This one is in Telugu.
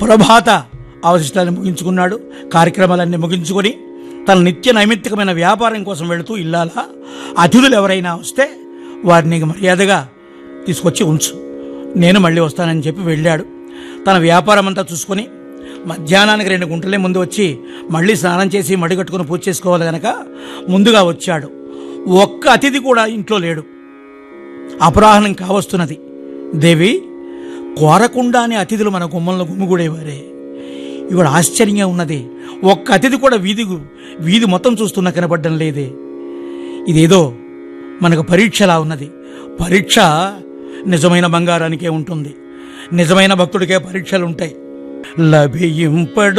సుప్రభాత అవశిష్టాన్ని ముగించుకున్నాడు కార్యక్రమాలన్నీ ముగించుకొని తన నిత్య నైమిత్తికమైన వ్యాపారం కోసం వెళుతూ ఇల్లాలా అతిథులు ఎవరైనా వస్తే వారిని మర్యాదగా తీసుకొచ్చి ఉంచు నేను మళ్ళీ వస్తానని చెప్పి వెళ్ళాడు తన వ్యాపారం అంతా చూసుకొని మధ్యాహ్నానికి రెండు గుంటలే ముందు వచ్చి మళ్ళీ స్నానం చేసి మడి కట్టుకుని పూజ చేసుకోవాలి గనక ముందుగా వచ్చాడు ఒక్క అతిథి కూడా ఇంట్లో లేడు అపరాహ్నం కావస్తున్నది దేవి కోరకుండానే అతిథులు మన గుమ్మంలో గుమ్మిగూడేవారే ఇవాడు ఆశ్చర్యంగా ఉన్నది ఒక్క అతిథి కూడా వీధి వీధి మొత్తం చూస్తున్నా కనబడ్డం లేదే ఇదేదో మనకు పరీక్షలా ఉన్నది పరీక్ష నిజమైన బంగారానికే ఉంటుంది నిజమైన భక్తుడికే పరీక్షలు ఉంటాయి లభింపడు